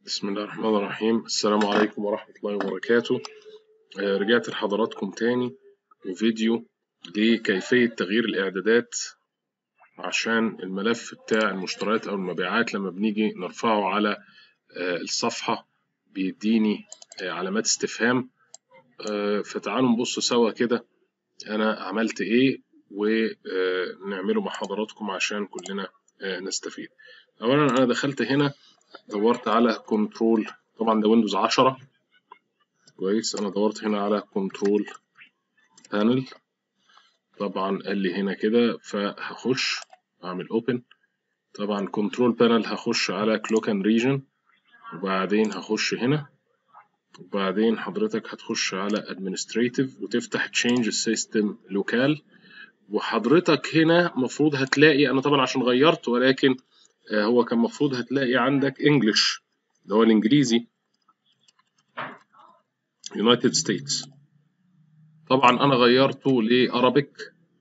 بسم الله الرحمن الرحيم السلام عليكم ورحمة الله وبركاته آه، رجعت لحضراتكم تاني وفيديو لكيفية تغيير الإعدادات عشان الملف بتاع المشتريات أو المبيعات لما بنيجي نرفعه على آه، الصفحة بيديني آه، علامات استفهام فتعالوا نبص سوا كده أنا عملت إيه ونعمله مع حضراتكم عشان كلنا نستفيد أولا أنا دخلت هنا دورت على كنترول طبعا ده ويندوز 10 كويس انا دورت هنا على كنترول بانل طبعا قال لي هنا كده فهخش اعمل اوبن طبعا كنترول بانل هخش على كلوك اند ريجن وبعدين هخش هنا وبعدين حضرتك هتخش على administrative وتفتح تشينج السيستم لوكال وحضرتك هنا مفروض هتلاقي انا طبعا عشان غيرت ولكن آه، هو كان المفروض هتلاقي عندك انجلش اللي هو الانجليزي يونايتد ستيتس طبعا انا غيرته لارابيك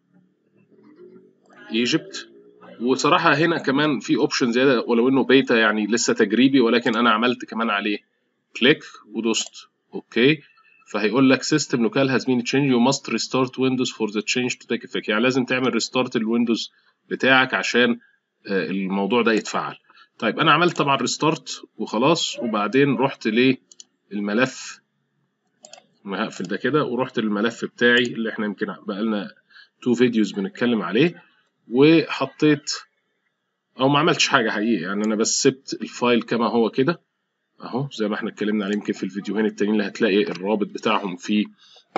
ايجيبت وصراحة هنا كمان في اوبشن زيادة ولو انه بيتا يعني لسه تجريبي ولكن انا عملت كمان عليه كليك ودوست اوكي فهيقول لك سيستم لوكال هاز بين تشينج يو ماست ريستارت ويندوز فور ذا تشينج تو تيك افكت يعني لازم تعمل ريستارت الويندوز بتاعك عشان آه، الموضوع ده يتفعل طيب انا عملت طبعا ريستارت وخلاص وبعدين رحت للملف ما هقفل ده كده ورحت للملف بتاعي اللي احنا يمكن بقالنا تو فيديوز بنتكلم عليه وحطيت او ما عملتش حاجه حقيقي يعني انا بس سبت الفايل كما هو كده اهو زي ما احنا اتكلمنا عليه يمكن في الفيديوهين التانيين اللي هتلاقي الرابط بتاعهم في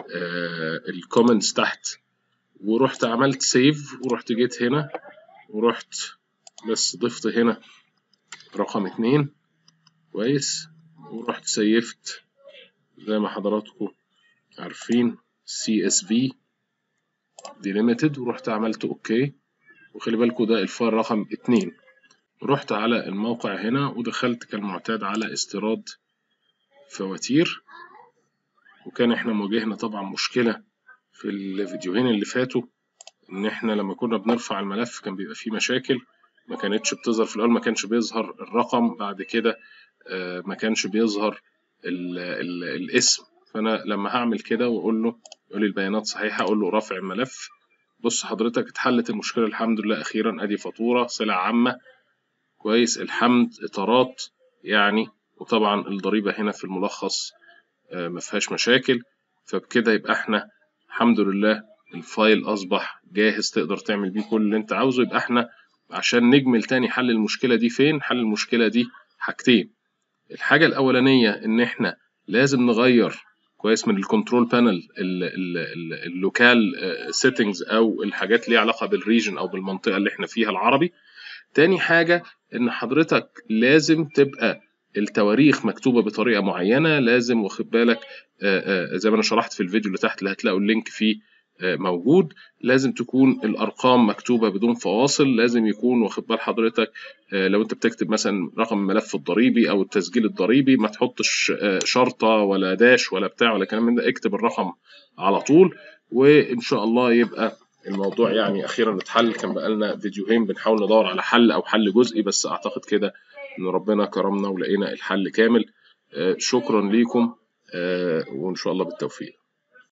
آه الكومنتس تحت ورحت عملت سيف ورحت جيت هنا ورحت بس ضفت هنا رقم اتنين كويس ورحت سيفت زي ما حضراتكم عارفين سي اس في ديليميتد ورحت عملت اوكي وخلي بالكم ده الفايل رقم اتنين رحت على الموقع هنا ودخلت كالمعتاد على استيراد فواتير وكان احنا مواجهنا طبعا مشكلة في الفيديوهين اللي فاتوا ان احنا لما كنا بنرفع الملف كان بيبقى فيه مشاكل ما كانتش بتظهر في الاول ما كانش بيظهر الرقم بعد كده آه، ما كانش بيظهر ال ال الاسم فانا لما هعمل كده واقول له يقول لي البيانات صحيحه اقول له رافع الملف بص حضرتك اتحلت المشكله الحمد لله اخيرا ادي فاتوره سلع عامه كويس الحمد اطارات يعني وطبعا الضريبه هنا في الملخص آه، ما فيهاش مشاكل فبكده يبقى احنا الحمد لله الفايل اصبح جاهز تقدر تعمل بيه كل اللي انت عاوزه يبقى احنا عشان نجمل تاني حل المشكلة دي فين حل المشكلة دي حاجتين الحاجة الأولانية إن إحنا لازم نغير كويس من الكنترول بانل اللوكال سيتنجز أو الحاجات ليها علاقة بالريجن أو بالمنطقة اللي إحنا فيها العربي تاني حاجة إن حضرتك لازم تبقى التواريخ مكتوبة بطريقة معينة لازم واخد بالك آه، آه، زي ما أنا شرحت في الفيديو اللي تحت اللي هتلاقوا اللينك فيه آه، موجود لازم تكون الارقام مكتوبه بدون فواصل لازم يكون واخد بال حضرتك آه، لو انت بتكتب مثلا رقم الملف الضريبي او التسجيل الضريبي ما تحطش آه، شرطه ولا داش ولا بتاع ولا كلام من ده اكتب الرقم على طول وان شاء الله يبقى الموضوع يعني اخيرا اتحل كان بقالنا فيديوهين بنحاول ندور على حل او حل جزئي بس اعتقد كده ان ربنا كرمنا ولقينا الحل كامل شكرا ليكم وان شاء الله بالتوفيق